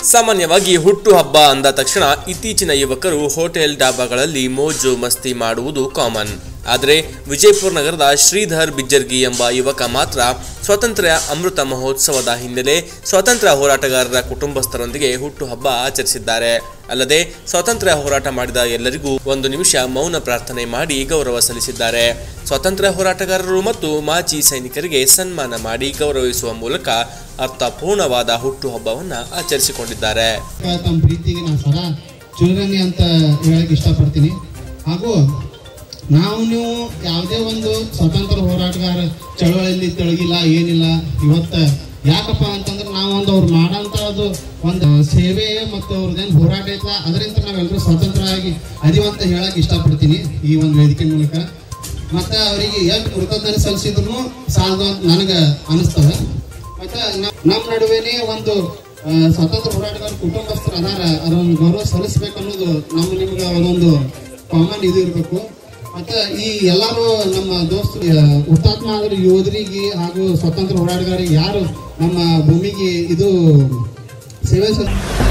ಸಾಮಾನ್ಯವಾಗಿ ಹುಟ್ಟು ಹಬ್ಬ ಅಂದ ತಕ್ಷಣ ಇತ್ತೀಚಿನ ಯುವಕರು ಹೋಟೆಲ್ ಡಾಬಾಗಳಲ್ಲಿ ಮೋಜು ಮಸ್ತಿ ಮಾಡುವುದು ಕಾಮನ್ ಆದರೆ ವಿಜಯಪುರ ನಗರದ ಶ್ರೀಧರ್ ಬಿಜ್ಜರ್ಗಿ ಎಂಬ ಯುವಕ ಮಾತ್ರ ಸ್ವಾತಂತ್ರ್ಯ ಅಮೃತ ಮಹೋತ್ಸವದ ಹಿನ್ನೆಲೆ ಸ್ವಾತಂತ್ರ್ಯ ಹೋರಾಟಗಾರರ ಕುಟುಂಬಸ್ಥರೊಂದಿಗೆ ಹುಟ್ಟುಹಬ್ಬ ಆಚರಿಸಿದ್ದಾರೆ ಅಲ್ಲದೆ ಸ್ವಾತಂತ್ರ್ಯ ಹೋರಾಟ ಮಾಡಿದ ಎಲ್ಲರಿಗೂ ಒಂದು ನಿಮಿಷ ಮೌನ ಪ್ರಾರ್ಥನೆ ಮಾಡಿ ಗೌರವ ಸಲ್ಲಿಸಿದ್ದಾರೆ ಸ್ವಾತಂತ್ರ್ಯ ಹೋರಾಟಗಾರರು ಮತ್ತು ಮಾಜಿ ಸೈನಿಕರಿಗೆ ಸನ್ಮಾನ ಮಾಡಿ ಗೌರವಿಸುವ ಮೂಲಕ ಅರ್ಥಪೂರ್ಣವಾದ ಹುಟ್ಟುಹಬ್ಬವನ್ನು ಆಚರಿಸಿಕೊಂಡಿದ್ದಾರೆ ತಮ್ಮ ಪ್ರೀತಿಗೆ ನಾನು ಸದಾ ಚಿರಋಣಿ ಅಂತ ಹೇಳಕ್ ಇಷ್ಟಪಡ್ತೀನಿ ಹಾಗೂ ನಾವು ನೀವು ಯಾವುದೇ ಒಂದು ಸ್ವತಂತ್ರ ಹೋರಾಟಗಾರ ಚಳವಳಿಯಲ್ಲಿ ತೊಳಗಿಲ್ಲ ಏನಿಲ್ಲ ಇವತ್ತ ಯಾಕಪ್ಪ ಅಂತಂದ್ರೆ ನಾವು ಒಂದು ಅವ್ರು ಮಾಡೋಂಥದ್ದು ಒಂದು ಸೇವೆ ಮತ್ತು ಅವ್ರದ್ದೇನು ಹೋರಾಟ ಐತಲ್ಲ ಅದರಿಂದ ನಾವೆಲ್ಲರೂ ಸ್ವತಂತ್ರ ಆಗಿ ಅದೀವಿ ಅಂತ ಹೇಳಕ್ ಇಷ್ಟಪಡ್ತೀನಿ ಈ ಒಂದು ವೇದಿಕೆ ಮೂಲಕ ಮತ್ತೆ ಅವರಿಗೆ ಎಷ್ಟು ಕೃತಜ್ಞತೆ ಸಲ್ಲಿಸಿದ್ರು ಸಾಲದು ಅಂತ ನನಗೆ ಅನಿಸ್ತದೆ ಮತ್ತೆ ನಮ್- ನಮ್ಮ ನಡುವೆನೇ ಒಂದು ಆ, ಸ್ವತಂತ್ರ ಹೋರಾಟಗಾರ ಕುಟುಂಬಸ್ಥರು ಅದಾರ ಅದೊಂದು ಗೌರವ ಸಲ್ಲಿಸ್ಬೇಕು ಅನ್ನೋದು ನಮ್ಮ ನಿಮ್ಗೆ ಅದೊಂದು ಕಾಮನ್ ಇದು ಇರಬೇಕು ಮತ್ತೆ ಈ ಎಲ್ಲರೂ ನಮ್ಮ ದೋಸ್ತರು ಆ, ಹುತಾತ್ಮ ಆದ್ರ ಯೋಧರಿಗೆ ಹಾಗೂ ಸ್ವತಂತ್ರ ಹೋರಾಟಗಾರರಿಗೆ ಯಾರು ನಮ್ಮ ಭೂಮಿಗೆ ಇದು ಸೇವೆ ಸಲ್